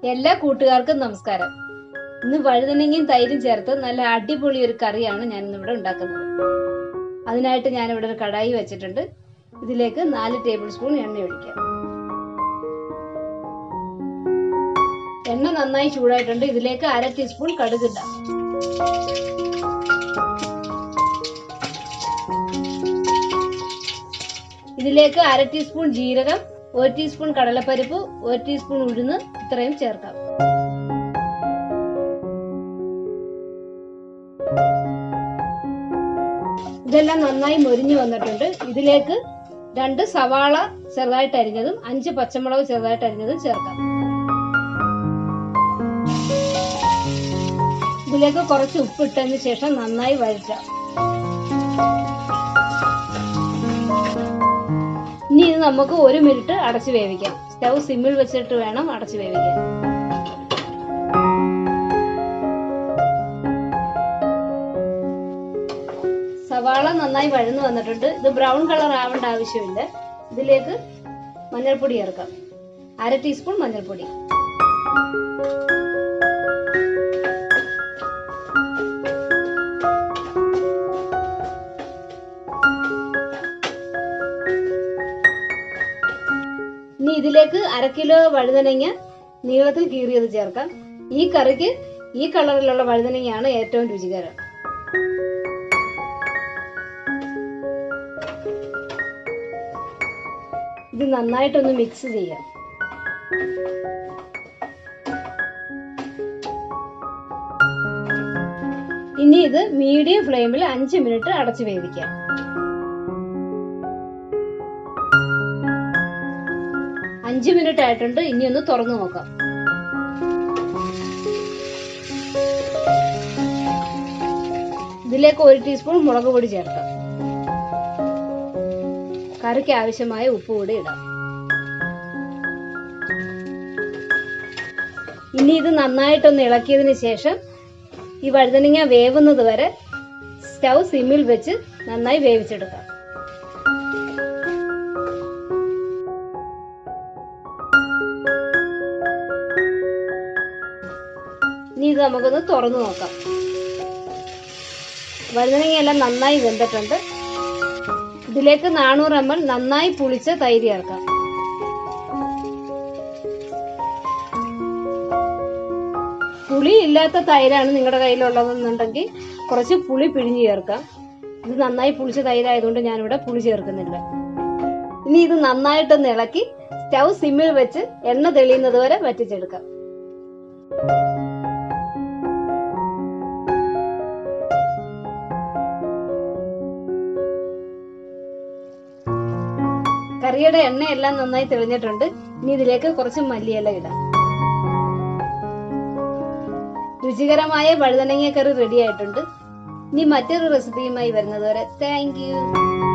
എല്ലാ കൂട്ടുകാർക്കും നമസ്കാരം ഇന്ന് വഴുതനങ്ങയും തൈരും ചേർത്ത് നല്ല അടിപൊളി ഒരു കറിയാണ് ഞാൻ ഇന്നിവിടെ ഉണ്ടാക്കുന്നത് അതിനായിട്ട് ഞാൻ ഇവിടെ ഒരു കടായി വെച്ചിട്ടുണ്ട് ഇതിലേക്ക് നാല് ടേബിൾ സ്പൂൺ എണ്ണ ഒഴിക്കാം എണ്ണ നന്നായി ചൂടായിട്ടുണ്ട് ഇതിലേക്ക് അര ടീസ്പൂൺ കടുക് ഇടാം ഇതിലേക്ക് അര ടീസ്പൂൺ ജീരകം ഒരു ടീസ്പൂൺ കടലപ്പരിപ്പ് ഒരു ടീസ്പൂൺ ഉഴുന്ന് ഇത്രയും ചേർക്കാം ഇതെല്ലാം നന്നായി മൊരിഞ്ഞു വന്നിട്ടുണ്ട് ഇതിലേക്ക് രണ്ട് സവാള ചെറുതായിട്ട് അരിഞ്ഞതും അഞ്ച് പച്ചമുളക് ചെറുതായിട്ട് അരിഞ്ഞതും ചേർക്കാം ഇതിലേക്ക് കുറച്ച് ഉപ്പ് ഇട്ടതിന് ശേഷം നന്നായി വഴറ്റാം ഇനി ഇത് നമുക്ക് ഒരു മിനിറ്റ് അടച്ചു വേവിക്കാം സ്റ്റൗ സിമ്മിൽ വെച്ചിട്ട് വേണം അടച്ചു വേവിക്കാൻ സവാള നന്നായി വഴന്നു വന്നിട്ടുണ്ട് ഇത് ബ്രൗൺ കളർ ആവേണ്ട ആവശ്യമില്ല ഇതിലേക്ക് മഞ്ഞൾപ്പൊടി ചേർക്കാം അര ടീസ്പൂൺ മഞ്ഞൾപ്പൊടി ഇനി ഇതിലേക്ക് അര കിലോ വഴുതനങ്ങ നീളത്തിൽ കീറിയത് ചേർക്കാം ഈ കറിക്ക് ഈ കളറിലുള്ള വഴുതനങ്ങയാണ് ഏറ്റവും രുചികരം ഇത് നന്നായിട്ടൊന്ന് മിക്സ് ചെയ്യാം ഇനി ഇത് മീഡിയം ഫ്ലെയിമിൽ അഞ്ച് മിനിറ്റ് അടച്ചു വേവിക്കാം അഞ്ച് മിനിറ്റ് ആയിട്ടുണ്ട് ഇനി ഒന്ന് തുറന്നു നോക്കാം ഇതിലേക്ക് ഒരു ടീസ്പൂൺ മുളക് പൊടി ചേർക്കാം കറിക്ക് ആവശ്യമായ ഉപ്പ് കൂടി ഇടാം ഇനി ഇത് നന്നായിട്ടൊന്ന് ഇളക്കിയതിന് ശേഷം ഈ വഴുതനങ്ങ വേവുന്നത് വരെ സ്റ്റൗ സിമ്മിൽ വെച്ച് നന്നായി വേവിച്ചെടുക്കാം ഇനി ഇത് നമുക്കൊന്ന് തുറന്നു നോക്കാം വഴുതനങ്ങയെല്ലാം നന്നായി വെന്തിട്ടുണ്ട് ഇതിലേക്ക് നാനൂറ് എം എൽ നന്നായി പുളിച്ച തൈര് ചേർക്കാം പുളി ഇല്ലാത്ത തൈരാണ് നിങ്ങളുടെ കയ്യിലുള്ളതെന്നുണ്ടെങ്കിൽ കുറച്ച് പുളി പിഴിഞ്ഞ് ചേർക്കാം ഇത് നന്നായി പുളിച്ച തൈരായതുകൊണ്ട് ഞാനിവിടെ പുളി ചേർക്കുന്നില്ല ഇനി ഇത് നന്നായിട്ടൊന്ന് ഇളക്കി സ്റ്റൗ സിമ്മിൽ വെച്ച് എണ്ണ തെളിയുന്നത് വരെ വറ്റിച്ചെടുക്കാം കറിയുടെ എണ്ണയെല്ലാം നന്നായി തെളിഞ്ഞിട്ടുണ്ട് ഇനി ഇതിലേക്ക് കുറച്ച് മല്ലിയില ഇടാം രുചികരമായ വഴുതനങ്ങ കറി റെഡി ആയിട്ടുണ്ട് ഇനി മറ്റൊരു റെസിപ്പിയുമായി വരുന്നത് വരെ താങ്ക് യു